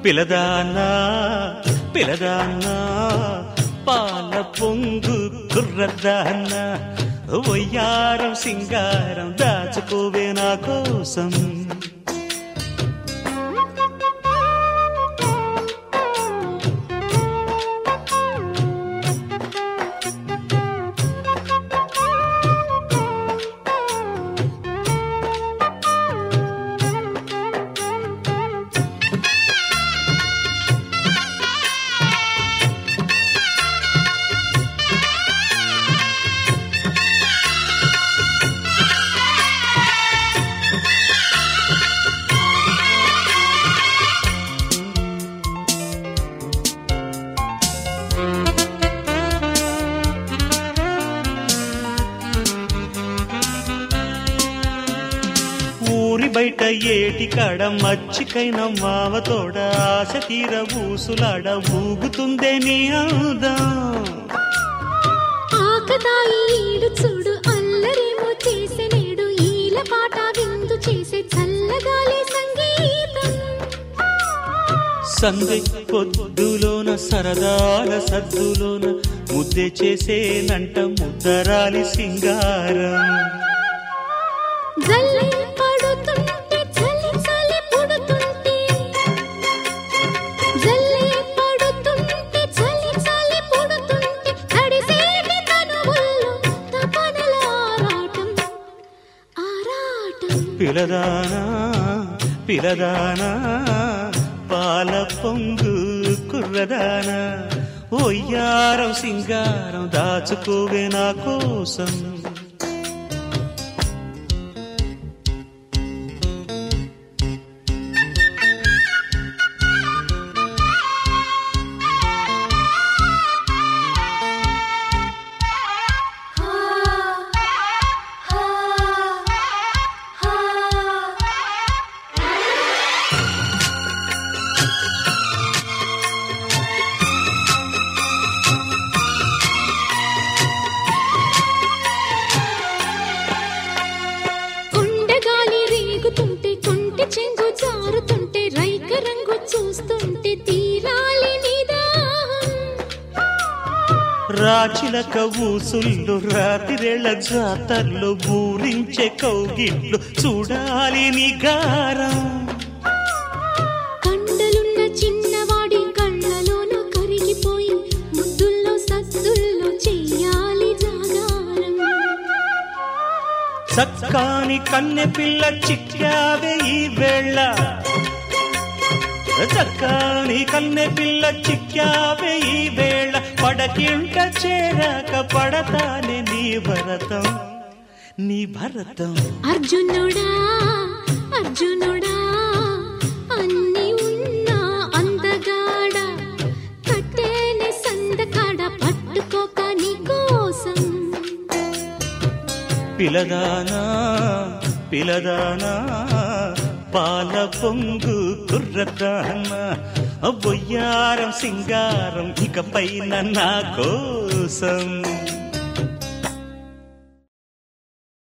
పిలదానా పిలదానా పాల పొంగు కుర్రదానా వయ్యారం సింగారం దాచుకోవే నా కోసం ఊరి బయట ఏటి కాడ మచ్చికైన మావతోడ ఆశ తీర ఊసులాడ ఊగుతుందే నీ అందం ఆకతాయి ఈడు చూడు అల్లరేమో చేసే నేడు ఈల పాట విందు చేసే చల్లగాలి సంగీతం సందె పొద్దులోన సరదాల సద్దులోన ముద్దె చేసేనంట ముద్దరాలి సింగారం జల్లి పడుతుంటే చలి చలి పుడుతుంటే జల్లి పడుతుంటే చలి చలి పుడుతుంటే తడిసేటి తనువుల్లో తపనల ఆరాటం ఆరాటం పిలదానా పిలదానా పాల పొంగు కుర్రదానా ఒయ్యారం సింగారం దాచుకోవే నా కోసం కొండగాలి రేగుతుంటే కొంటె చెంగు జారుతుంటే రైక రంగు చూస్తుంటే తీరాలి నిదాహం రాచిలక ఊసుళ్ళు రాతిరేళ్ల జాతర్లు ఊరించే కౌగిళ్ళు చూడాలి నీ గారం కండలున్న చిన్నవాడి కళ్ళలోన కరిగిపోయి ముద్దుల్లో సద్దుల్లో చెయ్యాలి జాగారం చక్కాని కన్నె పిల్ల చిక్కావే ఈ వేళ చక్కాని కన్నె పిల్ల చిక్కావే ఈ వేళ పడకింట చేరాక పడతానే నీ భరతం నీ భరతం అర్జునుడా అర్జునుడా అన్ని ఉన్నా అందగాడ కట్టేనే సందకాడ పట్టుకోక నీ కోసం పిలదానా పిలదానా పాల పొంగు కుర్రదానా బొయ్యారం సింగారం ఇకపైన నా కోసం